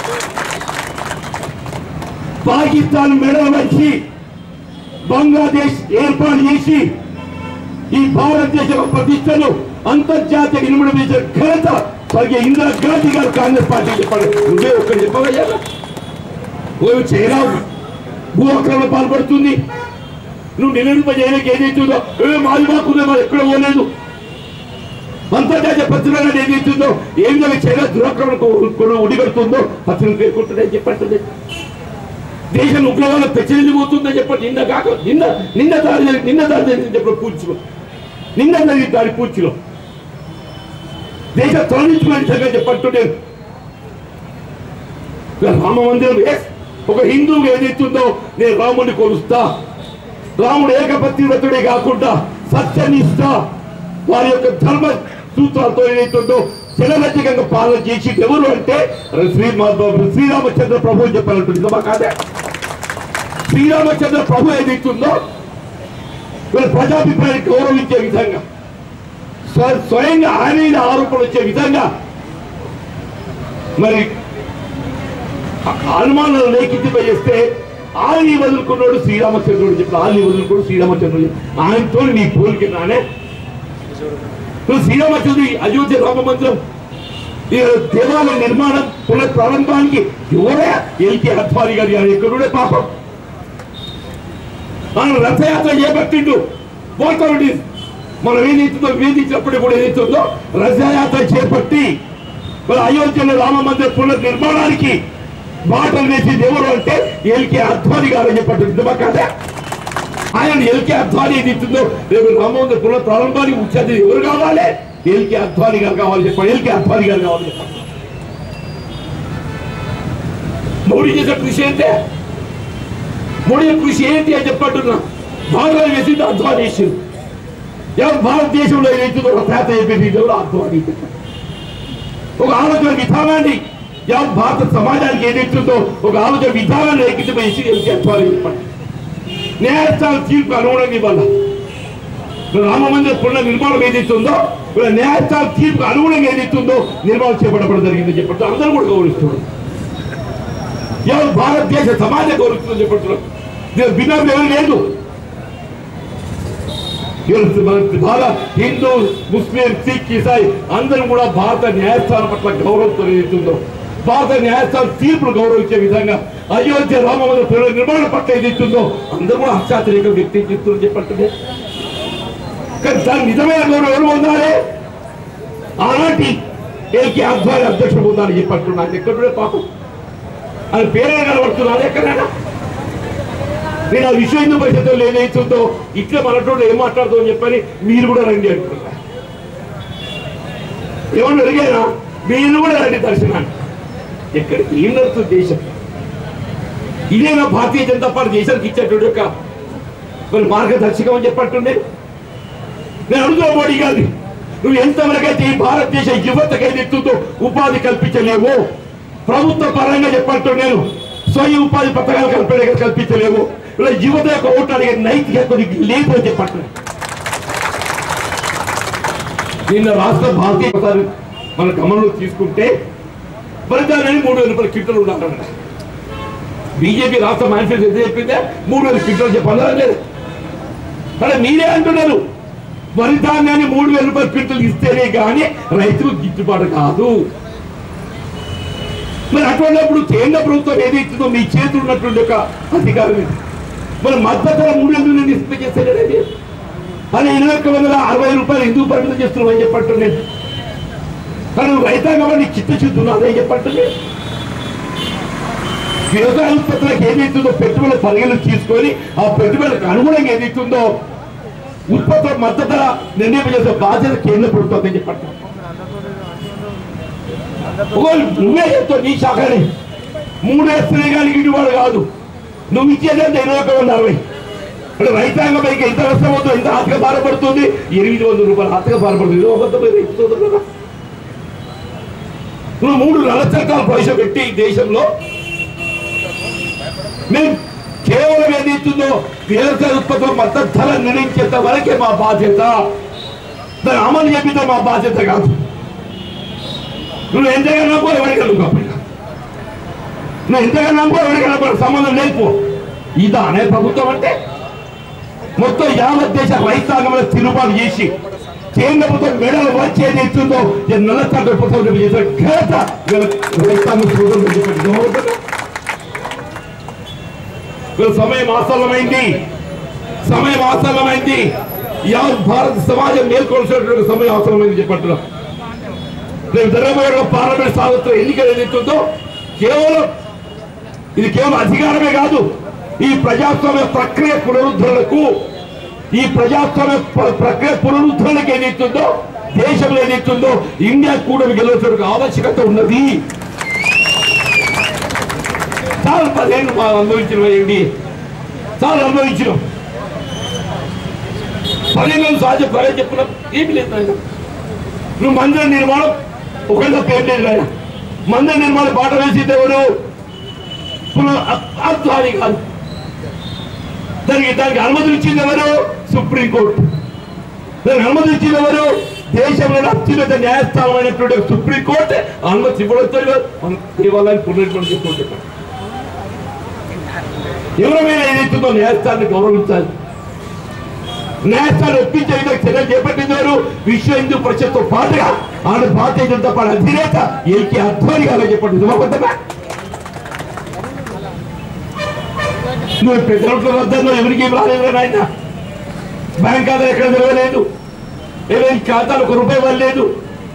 పాకిస్తాన్ మెడల్ వచ్చి బంగ్లాదేశ్ ఏర్పాటు చేసి ఈ భారతదేశ ప్రతిష్టను అంతర్జాతీయ నిలబడి చేసిన ఘనత స్వర్గీయ ఇందిరాగాంధీ గారు కాంగ్రెస్ పార్టీ చెప్పాడు నువ్వే ఒక్కరు చెప్పవయ్యా ఓ చేయరావు భూ అక్రమణ పాల్పడుతుంది నువ్వు నిలబడి చేయడానికి ఏదైతుందో ఏ మాది మాకుందో మరి ఎక్కడ పోలేదు అంతర్జాతీయ పత్రికలు ఏదైతుందో ఏం జరిగి చైనా దురాక్రమణకు కూడా ఉడిగడుతుందో పత్రికలు పేర్కొంటుందని చెప్పంటుంది దేశం ఉగ్రవాదం పెచ్చరిల్లిపోతుందని చెప్పి నిన్న కాక నిన్న నిన్న దాడి జరిగి- నిన్న దాడి జరిగిందని చెప్పి పూర్చిలో నిన్న జరిగింది దాడి పూర్చిలో దేశం తొలగించుకునే సంగతి చెప్పంటుండే రామ మందిరం ఎస్ ఒక హిందువుగా ఏదైతుందో నేను రాముడిని కొలుస్తా రాముడు ఏకపత్తి వ్రతుడే కాకుండా సత్యనిష్ట వారి యొక్క ధర్మ సూత్రాలతో ఏదైతుందో జనరజకంగా పాలన చేసి ఎవరు అంటే శ్రీ శ్రీరామచంద్ర ప్రభు అని చెప్పాలంటుంది నిజమా కాదే శ్రీరామచంద్ర ప్రభు ఏదైతుందో వీళ్ళ ప్రజాభిప్రాయాన్ని గౌరవించే విధంగా స్వ- స్వయంగా ఆయన మీద ఆరోపణ వచ్చే విధంగా మరి ఆ- అనుమానాలు లేఖింపజేస్తే ఆల్ని వదులుకున్నాడు శ్రీరామచంద్రుడు చెప్పి ఆల్ని వదులుకున్నాడు శ్రీరామచంద్రుడు చెప్పి ఆయనతో నీ పోలిక నానే ఇప్పుడు శ్రీరామచంద్రుడి అయోధ్య రామ మందిరం ఈ దేవాలయ నిర్మాణం పునః ప్రారంభానికి ఎవరే ఎల్కే అద్వారి గారి ఆయన ఎక్కడుడే పాపం మనం రథయాత్ర చేపట్టిండు పోతాడు మనం ఏదైతుందో వేధించినప్పుడు కూడా ఏదైతుందో రథయాత్ర చేపట్టి మరి అయోధ్యలో రామ మందిర పునర్నిర్మాణానికి బాటలు వేసేది ఎవరు అంటే ఎల్కే అద్వాని గారు అని చెప్పట్టు నిజమా కాదా ఆయన ఎల్కే అద్వాని ఏదైతుందో రేపు రామ మందిర పునర్ ప్రారంభానికి ముఖ్య అతిథి ఎవరు కావాలి ఎల్కే అద్వాని గారు కావాలి చెప్పండి ఎల్కే అద్వాని గారు కావాలి చెప్పండి మోడీ చేసే కృషి ఏంటే మోడీ యొక్క కృషి ఏంటి అని చెప్పంటున్నా భారత వేసింది అధ్వాని వేసింది ఎవరు భారతదేశంలో ఏదైతుందో ఒక పేద అయిపోయింది ఎవరు అధ్వాని ఒక ఆలోచన విధానాన్ని ఎవరు భారత సమాజానికి ఏదైతుందో ఒక ఆలోచన విధానాన్ని ఏకితమేసి అధ్వాని చెప్పండి న్యాయస్థానం తీర్పు అనుగుణంగా ఇవ్వాల రామ మందిర పునః నిర్మాణం ఏదైతుందో ఇలా న్యాయస్థానం తీర్పు అనుగుణంగా ఏదైతుందో నిర్మాణం చేపట్టడం జరిగిందని చెప్పట్టు అందరూ కూడా గౌరవిస్తున్నారు ఎవరు భారతదేశ సమాజ గౌరవిస్తుందని చెప్పట్టు దీని భిన్నం ఎవరు లేదు ఎవరు మన భారత హిందూ ముస్లిం సిక్ ఇసాయి అందరూ కూడా భారత న్యాయస్థానం పట్ల గౌరవంతో ఏదైతుందో భారత న్యాయస్థానం తీర్పును గౌరవించే విధంగా అయోధ్య రామ మందిర పునః నిర్మాణం పట్ల ఏదైతుందో అందరూ కూడా హర్షాతిరేకం వ్యక్తం చేస్తున్నారని చెప్పట్టు కానీ దాని నిజమైన గౌరవం ఎవరు పొందాలి ఆనాటి ఏకి ఆధ్వర్య అధ్యక్షుడు పొందాలని చెప్పట్టున్నాను ఎక్కడ పాపం అది పేరే కనబడుతున్నారు ఎక్కడైనా నేను ఆ విశ్వ హిందూ పరిషత్తులో ఏదైతుందో ఇట్లా మనటోడు ఏం మాట్లాడుతుందని చెప్పని మీరు కూడా రండి అంటున్నారు ఏమన్నా అడిగారా మీరు కూడా రండి దర్శనాన్ని ఎక్కడికి ఏం నడుస్తుంది దేశం ఇదేనా భారతీయ జనతా పార్టీ దేశానికి ఇచ్చేటువంటి యొక్క మరి మార్గదర్శకం అని చెప్పట్టుండే నేను అడుగుతున్నా మోడీ గారిని నువ్వు ఎంతవరకైతే ఈ భారతదేశ యువతకు ఏదెత్తుతో ఉపాధి కల్పించలేవు ప్రభుత్వ పరంగా చెప్పంటూ నేను స్వయం ఉపాధి పథకాలు కల్పే కల్పించలేవు ఇలా యువత యొక్క ఓటు అడిగే నైతికత నీకు లేదు అని చెప్పట్టు నిన్న రాష్ట్ర భారతీయ పథకాలు మన గమనంలో తీసుకుంటే ఫలితాలని మూడు వేల రూపాయల కిట్లు ఉండాలన్నమాట బీజేపీ రాష్ట్ర మేనిఫెస్టో ఎంత చెప్పిందే మూడు వేల కిట్లు చెప్పాలా లేదు అలా మీరే అంటున్నారు వరి ధాన్యాన్ని మూడు వేల రూపాయల క్వింటల్ ఇస్తేనే కానీ రైతులకు గిట్టుబాటు కాదు మరి అటువంటిప్పుడు కేంద్ర ప్రభుత్వం ఏదైతుందో మీ చేతులు ఉన్నటువంటి ఒక అధికారం ఇది మరి మద్దతు ధర మూడు వేల నేను ఇస్తే చేస్తానండి అది ఇరవై ఒక్క వందల అరవై రూపాయలు ఎందుకు పరిమితం చేస్తున్నావు అని చెప్పట్టు నేను కానీ నువ్వు రైతాంగం నీ చిత్తశుద్ధి ఉన్నది అని చెప్పట్టు నేను వ్యవసాయ ఉత్పత్తులకు ఏదైతుందో పెట్టుబడుల పరిగణలు తీసుకొని ఆ పెట్టుబడులకు అనుగుణంగా ఏదైతుందో ఉత్పత్తుల మద్దతు ధర నిర్ణయం చేసే బాధ్యత కేంద్ర ప్రభుత్వం అని చెప్పట్టు ఒకవేళ నువ్వే చెప్తావు నీ శాఖని మూడేస్తేనే కానీ గిట్టుబాటు కాదు నువ్వు ఇచ్చేదంటే ఇరవై ఒక వంద అరవై అంటే రైతాంగం పైకి ఎంత నష్టమవుతుంది ఎంత ఆర్థిక భారపడుతుంది ఎనిమిది వందల రూపాయలు ఆర్థిక భారపడుతుంది ఇది ఒక వంద రైతు సోదరులు కదా నువ్వు మూడు నలచరకాల ప్రవేశపెట్టి ఈ దేశంలో మేము కేవలం ఏదైతుందో వ్యవసాయ ఉత్పత్తుల మద్దతు ధర నిర్ణయించేంత వరకే మా బాధ్యత దాన్ని అమలు చేపితే మా బాధ్యత కాదు నువ్వు ఎంతగా నమ్మో ఎవరికి నమ్ముకో నువ్వు ఎంతగా నమ్మో ఎవరికి నమ్మో సంబంధం లేదు ఇదా అనే ప్రభుత్వం అంటే మొత్తం యావత్ దేశ రైతాంగంలో తిరుగుబాటు చేసి కేంద్ర ప్రభుత్వం మెడలు వచ్చేది ఇస్తుందో నల్లతాడు ప్రభుత్వం చేసిన ఘనత ఇవాళ రైతాంగం సోదరులు చెప్పండి గౌరవం ఇవాళ సమయం ఆసన్నమైంది సమయం ఆసన్నమైంది యావత్ భారత సమాజం మేల్కొల్సినటువంటి సమయం ఆసన్నమైంది చెప్పంటున్నాం రేపు జరగబోయే పార్లమెంట్ సాగుతున్న ఎన్నికలు ఏదైతుందో కేవలం ఇది కేవలం అధికారమే కాదు ఈ ప్రజాస్వామ్య ప్రక్రియ పునరుద్ధరణకు ఈ ప్రజాస్వామ్య ప్ర- ప్రక్రియ పునరుద్ధరణకు ఏదైతుందో దేశంలో ఏదైతుందో ఇండియా కూడా గెలవడానికి ఆవశ్యకత ఉన్నది చాలా పదిహేను మనం అనుభవించిన ఏంటి చాలా అనుభవించినాం పదిహేను సహజ ప్రజలు చెప్పిన ఏమి లేదు ఆయన నువ్వు మందిర నిర్మాణం ఒకళ్ళ పేరు లేదు ఆయన మందిర నిర్మాణ పాట వేసింది ఎవరు అర్థాని కాదు దానికి దానికి అనుమతులు ఇచ్చింది ఎవరు సుప్రీంకోర్టు దానికి అనుమతులు ఇచ్చింది ఎవరు దేశంలో అత్యున్నత న్యాయస్థానమైనటువంటి సుప్రీంకోర్టు అనుమతి ఇవ్వడంతో మనం దేవాలయాన్ని పునర్నిర్మాణం చేసుకుంటున్నాం ఎవరైనా ఏదైతుందో న్యాయస్థానాన్ని గౌరవించాలి న్యాయస్థానం ఒప్పించే విధంగా చర్యలు చేపట్టింది వారు విశ్వ హిందూ పరిషత్తో పాటుగా ఆమె భారతీయ జనతా పార్టీ అధినేత ఏకే అధ్వాని గారు చెప్పండి నిజమబద్ధమా నువ్వు పెద్దల వద్దలో ఎవరికి ఏం రాలేదు నాయన బ్యాంక్ ఖాతా ఎక్కడ తెరవలేదు ఏదైనా ఖాతాలు ఒక రూపాయి ఇవ్వలేదు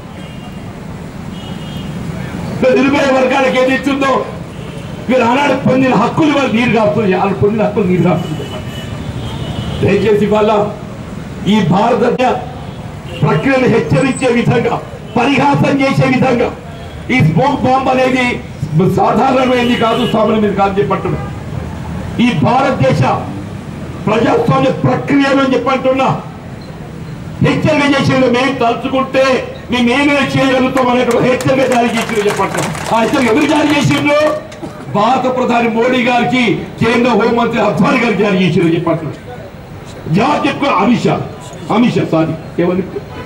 నిరుపేద వర్గాలకు ఏది ఇచ్చిందో మీరు ఆనాడు పొందిన హక్కులు వాళ్ళు నీరు కాస్తుంది వాళ్ళు పొందిన హక్కులు నీరు కాస్తుంది దయచేసి వాళ్ళ ఈ భారత ప్రక్రియను హెచ్చరించే విధంగా పరిహాసం చేసే విధంగా ఈ స్మోక్ బాంబ్ అనేది సాధారణమైనది కాదు సామాన్యమైనది కాదు చెప్పంటున్నా ఈ భారతదేశ ప్రజాస్వామ్య ప్రక్రియను చెప్పంటున్నా హెచ్చరిక చేసేది మేము తలుచుకుంటే మేము ఏమైనా చేయగలుగుతాం అనేటువంటి హెచ్చరిక జారీ చేసింది చెప్పండి ఆ హెచ్చరిక ఎవరు జారీ చేసిండ్రు భారత ప్రధాని మోడీ గారికి కేంద్ర హోంమంత్రి అద్వానీ గారికి జారీ చేసిండ్రు చెప్పండి జవాబు చెప్పుకో అమిత్ షా అమిత్ షా సారీ ఏమని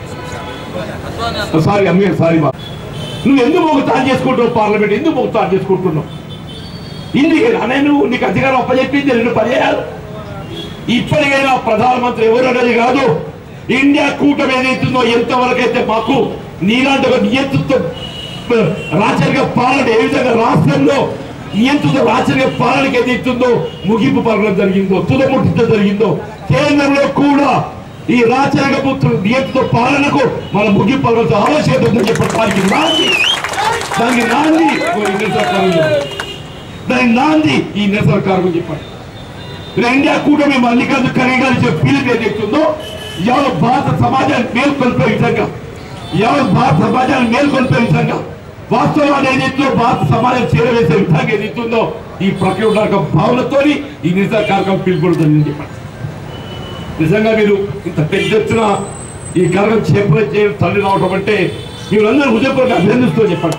సారీ అమ్మే సారీ బా నువ్వు ఎందుకు ఒక తాను చేసుకుంటున్నావు పార్లమెంట్ ఎందుకు ఒక తాను చేసుకుంటున్నావు ఇందుకే అనే నువ్వు నీకు అధికారం అప్పచెప్పింది రెండు పర్యాయాలు ఇప్పటికైనా ప్రధానమంత్రి ఎవరు అనేది కాదు ఇండియా కూటమి ఏదైతుందో ఎంతవరకు అయితే మాకు నీలాంటి ఒక నియంత్రిత రాచరిక పాలన ఏ విధంగా రాష్ట్రంలో నియంత్రిత రాచరిక పాలనకి ఏదైతుందో ముగింపు పలకడం జరిగిందో తుదముట్టించడం జరిగిందో కేంద్రంలో కూడా ఈ రాచరిక పుత్రుడు నియంత్రిత పాలనకు మన ముగింపు పలకడం ఆవశ్యకత ఉందని చెప్పడానికి నాంది దానికి నాంది ఓ ఈ నిరసన కార్యక్రమం. దానికి నాంది ఈ నిరసన కార్యక్రమం చెప్పండి ఇలా ఇండియా కూటమి మల్లికార్జున ఖర్గే గారు ఇచ్చే పిలుపు ఏదైతుందో యావత్ భారత సమాజాన్ని మేల్కొల్పే విధంగా యావత్ భారత సమాజాన్ని మేల్కొల్పే విధంగా వాస్తవాన్ని ఏదైతుందో భారత సమాజం చేరవేసే విధంగా ఏదైతుందో ఈ ప్రక్రియ ఉండాలి భావనతోని ఈ నిరసన కార్యక్రమం పిలుపుడుతుందని చెప్పండి నిజంగా మీరు ఇంత పెద్ద ఎత్తున ఈ కార్యక్రమం చేపల చేయడం తల్లి రావడం అంటే మీరందరూ హృదయపూర్వక అభినందిస్తూ చెప్పండి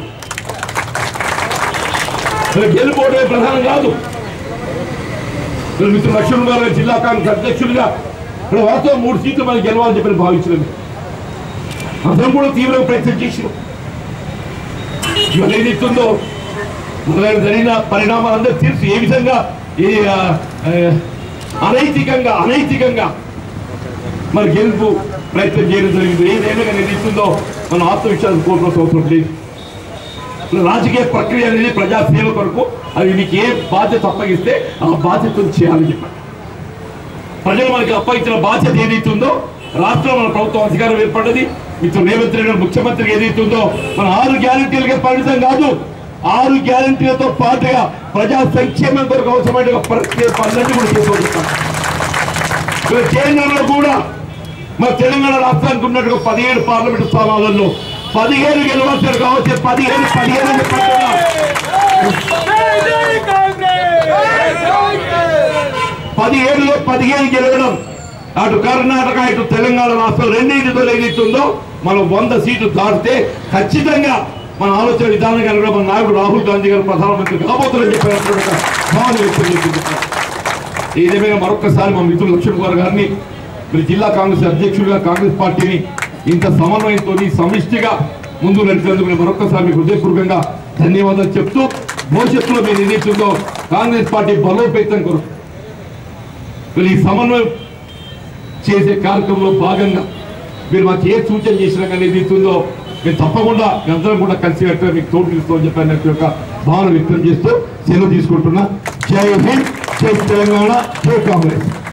ఇలా గెలుపోవడమే ప్రధానం కాదు ఇక్కడ మిత్రులు లక్ష్మణ్ గారు జిల్లా కాంగ్రెస్ అధ్యక్షులుగా ఇక్కడ వాస్తవం మూడు సీట్లు మనకి గెలవాలని చెప్పి భావించినది అందరం కూడా తీవ్రంగా ప్రయత్నం చేసినాం ఇవాళ ఏదైతుందో మొదలైన జరిగిన పరిణామాలందరూ తెలుసు ఏ విధంగా ఈ ఆ, ఆ, అనైతికంగా అనైతికంగా మరి గెలుపు ప్రయత్నం చేయడం జరిగింది ఏదైనా కానీ ఏదైతుందో మనం ఆత్మవిశ్వాసం కోరుకోవాల్సిన అవసరం లేదు రాజకీయ ప్రక్రియ అనేది ప్రజా సేవ కొరకు అది మీకు ఏ బాధ్యత అప్పగిస్తే ఆ బాధ్యతను చేయాలని చెప్పండి ప్రజలు మనకి అప్పగించిన బాధ్యత ఏదైతుందో రాష్ట్రంలో మన ప్రభుత్వం అధికారం ఏర్పడ్డది మిత్రులు రేవంత్ రెడ్డి గారు ముఖ్యమంత్రి ఏదైతుందో మన ఆరు గ్యారంటీలకే పరిమితం కాదు ఆరు గ్యారంటీలతో పాటుగా ప్రజా సంక్షేమం కొరకు అవసరమైన ప్రక్రియ పనులన్నీ కూడా చేసుకోగలుగుతాం ఇక్కడ కేంద్రంలో కూడా మన తెలంగాణ రాష్ట్రానికి ఉన్నట్టుగా పదిహేడు పార్లమెంటు స్థానాలలో పదిహేను గెలవాల్సిన కావచ్చు పదిహేను పదిహేను అని చెప్తున్నా. పదిహేడులో పదిహేను గెలవడం అటు కర్ణాటక ఇటు తెలంగాణ రాష్ట్రం రెండింటితో ఏదైతుందో మనం వంద సీట్లు దాటితే ఖచ్చితంగా మన ఆలోచన విధానం కనుక మన నాయకుడు రాహుల్ గాంధీ గారు ప్రధానమంత్రి కాబోతుందని చెప్పినటువంటి ఒక భావన వ్యక్తం చేసింది ఏదేమైనా మరొకసారి మా మిత్రులు లక్ష్మణ్ కుమార్ గారిని మీరు జిల్లా కాంగ్రెస్ అధ్యక్షుడిగా కాంగ్రెస్ పార్టీని ఇంత సమన్వయంతో సమిష్టిగా ముందు నడిపేందుకు నేను మరొకసారి మీకు హృదయపూర్వకంగా ధన్యవాదాలు చెప్తూ భవిష్యత్తులో మీరు ఏదైతుందో కాంగ్రెస్ పార్టీ బలోపేతం కొరకు మీరు ఈ సమన్వయం చేసే కార్యక్రమంలో భాగంగా మీరు మాకు ఏ సూచన చేసినా కానీ ఏదైతుందో మేము తప్పకుండా అందరం కూడా కలిసి కట్టుగా మీకు తోడు తీసుకోమని చెప్పినట్టు యొక్క భావన వ్యక్తం చేస్తూ సెలవు తీసుకుంటున్నా జై హింద్ జై తెలంగాణ జై కాంగ్రెస్